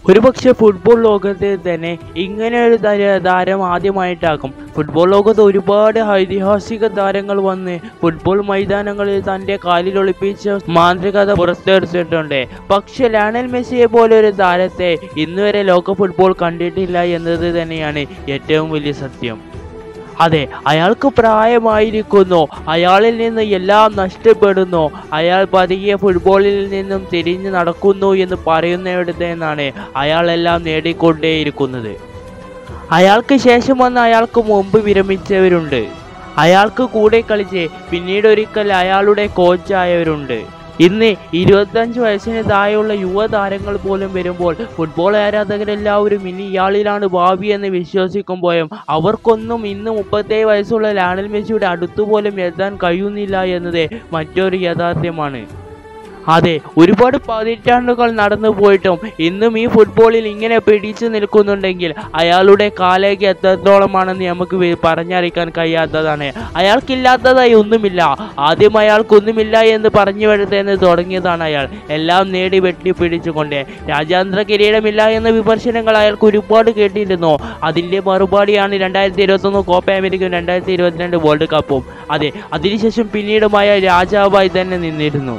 ഒരുപക്ഷെ ഫുട്ബോൾ ലോകത്ത് തന്നെ ഇങ്ങനെ ഒരു തര- താരം ആദ്യമായിട്ടാകും ഫുട്ബോൾ ലോകത്ത് ഒരുപാട് ഐതിഹാസിക താരങ്ങൾ വന്ന് ഫുട്ബോൾ മൈതാനങ്ങളിൽ തൻ്റെ കാലിലൊളിപ്പിച്ച മാന്ത്രികത പുറത്തെടുത്തിട്ടുണ്ട് പക്ഷെ ലയണൽ മെസ്സിയെ പോലെ ഒരു താരത്തെ ഇന്നുവരെ ലോക ഫുട്ബോൾ കണ്ടിട്ടില്ല എന്നത് തന്നെയാണ് ഏറ്റവും വലിയ സത്യം അതെ അയാൾക്ക് പ്രായമായിരിക്കുന്നു അയാളിൽ നിന്ന് എല്ലാം നഷ്ടപ്പെടുന്നു അയാൾ പതിയെ ഫുട്ബോളിൽ നിന്നും തിരിഞ്ഞു നടക്കുന്നു എന്ന് പറയുന്നിടത്ത് നിന്നാണ് അയാളെല്ലാം നേടിക്കൊണ്ടേയിരിക്കുന്നത് അയാൾക്ക് ശേഷം വന്ന് അയാൾക്ക് മുമ്പ് വിരമിച്ചവരുണ്ട് അയാൾക്ക് കൂടെ കളിച്ച് പിന്നീട് ഒരിക്കൽ അയാളുടെ കോച്ചായവരുണ്ട് ഇന്ന് ഇരുപത്തഞ്ച് വയസ്സിന് താഴെയുള്ള യുവതാരങ്ങൾ പോലും വരുമ്പോൾ ഫുട്ബോൾ ആരാധകരെല്ലാവരും ഇനി ഇയാളിലാണ് ഭാവി എന്ന് വിശ്വസിക്കുമ്പോഴും അവർക്കൊന്നും ഇന്ന് മുപ്പത്തേഴ് വയസ്സുള്ള ലാണൽ മെസ്സിയുടെ അടുത്തുപോലും എത്താൻ കഴിയുന്നില്ല എന്നത് മറ്റൊരു യാഥാർത്ഥ്യമാണ് അതെ ഒരുപാട് പതിറ്റാണ്ടുകൾ നടന്നു പോയിട്ടും ഇന്നും ഈ ഫുട്ബോളിൽ ഇങ്ങനെ പിടിച്ചു നിൽക്കുന്നുണ്ടെങ്കിൽ അയാളുടെ കാലേക്ക് എത്രത്തോളമാണെന്ന് നമുക്ക് വി- പറഞ്ഞറിയിക്കാൻ കഴിയാത്തതാണ് അയാൾക്കില്ലാത്തതായി ഒന്നുമില്ല ആദ്യം അയാൾക്കൊന്നുമില്ല എന്ന് പറഞ്ഞു വരുത്തേന്ന് തുടങ്ങിയതാണ് അയാൾ എല്ലാം നേടി വെട്ടി പിടിച്ചുകൊണ്ട് രാജ്യാന്തര കിരീടമില്ല എന്ന വിമർശനങ്ങൾ അയാൾക്ക് ഒരുപാട് കേട്ടിരുന്നു അതിൻ്റെ മറുപടിയാണ് രണ്ടായിരത്തി ഇരുപത്തൊന്ന് കോപ്പ അമേരിക്കയും രണ്ടായിരത്തി ഇരുപത്തിരണ്ട് വേൾഡ് കപ്പും അതെ അതിനുശേഷം പിന്നീടും അയാൾ രാജാവായി തന്നെ നിന്നിരുന്നു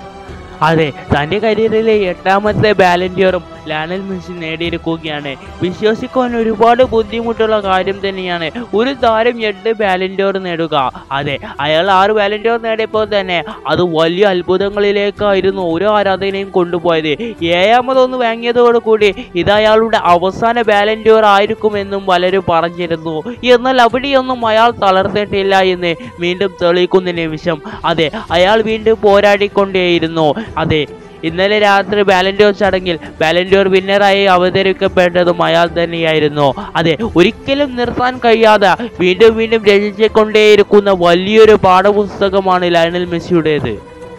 അതെ തൻ്റെ കരിയറിലെ എട്ടാമത്തെ ബാലൻറ്റിയറും ലയണൽ മെസ്സി നേടിയിരിക്കുകയാണ് വിശ്വസിക്കാൻ ഒരുപാട് ബുദ്ധിമുട്ടുള്ള കാര്യം തന്നെയാണ് ഒരു താരം എട്ട് ബാലൻറ്റിയർ നേടുക അതെ അയാൾ ആറ് ബാലൻറ്റിയർ നേടിയപ്പോൾ തന്നെ അത് വലിയ അത്ഭുതങ്ങളിലേക്കായിരുന്നു ഓരോ ആരാധകനെയും കൊണ്ടുപോയത് ഏഴാമതൊന്ന് വാങ്ങിയതോടുകൂടി ഇത് അയാളുടെ അവസാന ബാലൻറ്റിയർ ആയിരിക്കുമെന്നും പലരും പറഞ്ഞിരുന്നു എന്നാൽ അവിടെയൊന്നും അയാൾ തളർന്നിട്ടില്ല എന്ന് വീണ്ടും തെളിയിക്കുന്ന നിമിഷം അതെ അയാൾ വീണ്ടും പോരാടിക്കൊണ്ടേയിരുന്നു അതെ ഇന്നലെ രാത്രി ബാലൻഡോർ ചടങ്ങിൽ ബാലൻഡോർ വിന്നറായി അവതരിക്കപ്പെട്ടതും അയാൾ തന്നെയായിരുന്നു അതെ ഒരിക്കലും നിർത്താൻ കഴിയാതെ വീണ്ടും വീണ്ടും രചിച്ചുകൊണ്ടേയിരിക്കുന്ന വലിയൊരു പാഠപുസ്തകമാണ് ലയണൽ മെസ്സിയുടേത്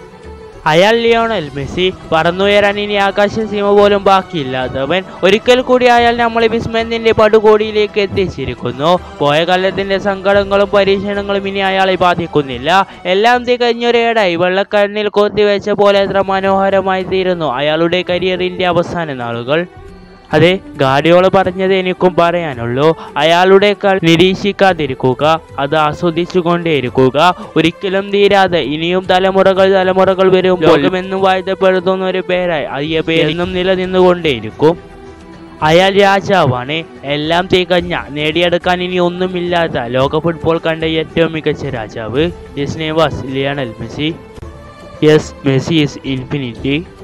അയാൾ ലിയോണൽ മെസ്സി പറന്നുയരാൻ ഇനി ആകാശ സീമ പോലും ബാക്കിയില്ലാത്തവൻ ഒരിക്കൽ കൂടി അയാൾ നമ്മളെ വിസ്മയത്തിന്റെ പടുകോടിയിലേക്ക് എത്തിച്ചിരിക്കുന്നു പോയ കാലത്തിന്റെ സങ്കടങ്ങളും പരീക്ഷണങ്ങളും ഇനി അയാളെ ബാധിക്കുന്നില്ല എല്ലാം തികഞ്ഞൊരേടായി വെള്ളക്കണ്ണിൽ കൊത്തിവെച്ച പോലെ എത്ര മനോഹരമായി തീരുന്നു അയാളുടെ കരിയറിന്റെ അവസാന നാളുകൾ അതെ ഗാഡിയോള പറഞ്ഞത് എനിക്കും പറയാനുള്ളൂ അയാളുടെ കളി നിരീക്ഷിക്കാതിരിക്കുക അത് ആസ്വദിച്ചുകൊണ്ടേയിരിക്കുക ഒരിക്കലും തീരാതെ ഇനിയും തലമുറകൾ തലമുറകൾ വരും ലോകമെന്നും വാഴ്ത്തപ്പെടുത്തുന്ന ഒരു പേരായി അയ്യ പേരെന്നും നിലനിന്നുകൊണ്ടേയിരിക്കും അയാൾ രാജാവാണ് എല്ലാം തികഞ്ഞ നേടിയെടുക്കാൻ ഇനി ഒന്നുമില്ലാത്ത ലോക ഫുട്ബോൾ കണ്ട ഏറ്റവും മികച്ച രാജാവ് യെസ് നെവാസ് Lionel Messi yes Messi is infinity